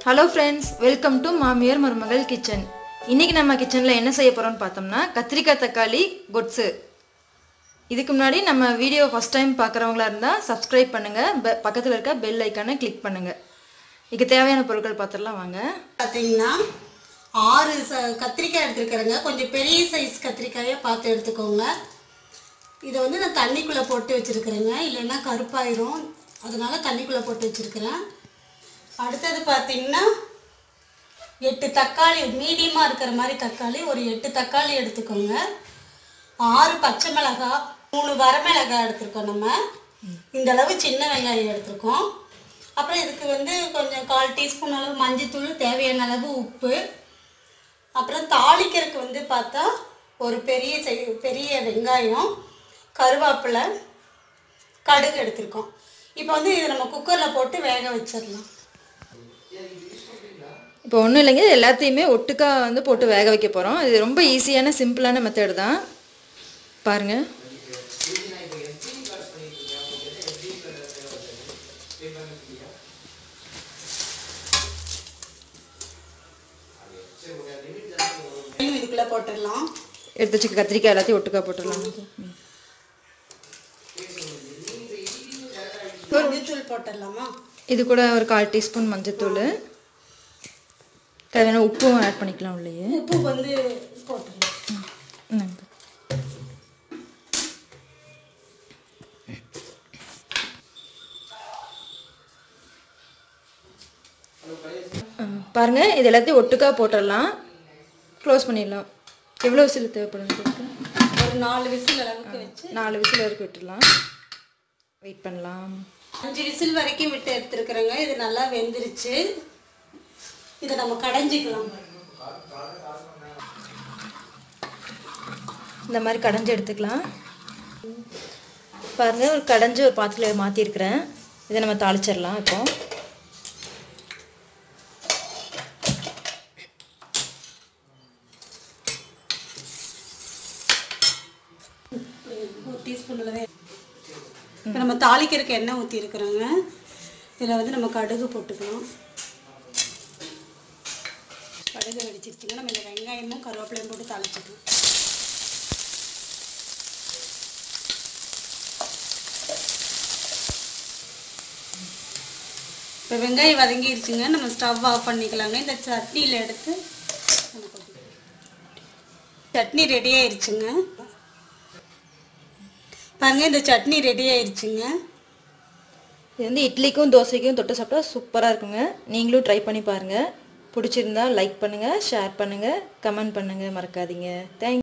Hello friends welcome to மாமியார் மருமகள் kitchen இன்னைக்கு நம்ம கிச்சனில் என்ன செய்ய போகிறோம்னு பார்த்தோம்னா கத்திரிக்காய் தக்காளி கொட்ஸு இதுக்கு முன்னாடி நம்ம வீடியோ ஃபஸ்ட் டைம் பார்க்குறவங்களா இருந்தால் சப்ஸ்கிரைப் பண்ணுங்கள் பெ பக்கத்தில் இருக்க பெல் ஐக்கானை கிளிக் பண்ணுங்கள் இதுக்கு தேவையான பொருட்கள் பார்த்துடலாம் வாங்க பார்த்தீங்கன்னா ஆறு ச கத்திரிக்காய் எடுத்துருக்கிறேங்க கொஞ்சம் பெரிய சைஸ் கத்திரிக்காயை பார்த்து எடுத்துக்கோங்க இதை வந்து நான் தண்ணிக்குள்ளே போட்டு வச்சுருக்கிறேங்க இல்லைன்னா கருப்பாயிரும் அதனால தண்ணிக்குள்ளே போட்டு வச்சுருக்கிறேன் அடுத்தது பார்த்தீங்கன்னா எட்டு தக்காளி மீடியமாக இருக்கிற மாதிரி தக்காளி ஒரு எட்டு தக்காளி எடுத்துக்கோங்க ஆறு பச்சை மிளகாய் மூணு வரமிளகாய் எடுத்திருக்கோம் நம்ம இந்த அளவு சின்ன வெங்காயம் எடுத்திருக்கோம் அப்புறம் இதுக்கு வந்து கொஞ்சம் கால் டீஸ்பூன் அளவு மஞ்சத்தூள் தேவையான அளவு உப்பு அப்புறம் தாளிக்கிறதுக்கு வந்து பார்த்தா ஒரு பெரிய செய் பெரிய வெங்காயம் கருவேப்பிலை கடுகு எடுத்திருக்கோம் இப்போ வந்து இதை நம்ம குக்கரில் போட்டு வேக வச்சிடலாம் இப்போ ஒன்றும் இல்லைங்க இது எல்லாத்தையுமே ஒட்டுக்கா வந்து போட்டு வேக வைக்க போகிறோம் இது ரொம்ப ஈஸியான சிம்பிளான மெத்தட் தான் பாருங்கள் இதுக்குள்ளே போட்டுடலாம் எடுத்து வச்சுக்க கத்திரிக்காய் எல்லாத்தையும் ஒட்டுக்கா போட்டுடலாம் ம். மஞ்சத்தூள் போட்டுடலாமா இது கூட ஒரு கால் டீஸ்பூன் மஞ்சத்தூள் தேவையான உப்பும் ஆட் பண்ணிக்கலாம் உள்ளேயே உப்பு வந்து போட்டுடலாம் இந்தாங்க. ஆ, பாருங்க இது எல்லாத்தையும் ஒட்டுக்கா போட்டுடலாம் க்ளோஸ் பண்ணிடலாம் எவ்வளோ விசில் தேவைப்படும் இதுக்கு? ஒரு நாலு விசில் அளவுக்கு வச்சு நாலு விசில் வரைக்கும் விட்டுடலாம் வெயிட் பண்ணலாம் அஞ்சு விசில் வரைக்கும் விட்டு எடுத்துருக்குறேங்க இது நல்லா வெந்துருச்சு இதை நம்ம கடைஞ்சிக்கலாம் இந்த மாதிரி கடைஞ்சி எடுத்துக்கலாம் பாருங்கள் ஒரு கடைஞ்சி ஒரு பாத்திரத்தில் மாற்றிருக்கிறேன் இதை நம்ம தாளிச்சிடலாம் இப்போ ஒரு டீஸ்பூன் அளவே இப்போ நம்ம தாளிக்கிறதுக்கு எண்ணெய் ஊற்றி இருக்கிறோங்க இதில் வந்து நம்ம கடுகு போட்டுக்கலாம் கடுகு வெடிச்சிருச்சுங்க நம்ம இந்த வெங்காயமும் கருவேப்பிலையும் போட்டு தாளிச்சிக்கலாம் இப்போ வெங்காயம் வதங்கிருச்சுங்க நம்ம ஸ்டவ் ஆஃப் பண்ணிக்கலாங்க இந்த சட்னியில் எடுத்து நம்ம கொட்டிக்கலாம். சட்னி ரெடி ஆயிருச்சுங்க பாருங்க இந்த சட்னி ரெடி ஆயிருச்சுங்க இது வந்து இட்லிக்கும் தோசைக்கும் தொட்டு சாப்பிட்டா சூப்பராக இருக்குங்க நீங்களும் ட்ரை பண்ணி பாருங்கள் பிடிச்சிருந்தா லைக் பண்ணுங்கள் ஷேர் பண்ணுங்கள் கமெண்ட் பண்ணுங்கள் மறக்காதீங்க தேங்க்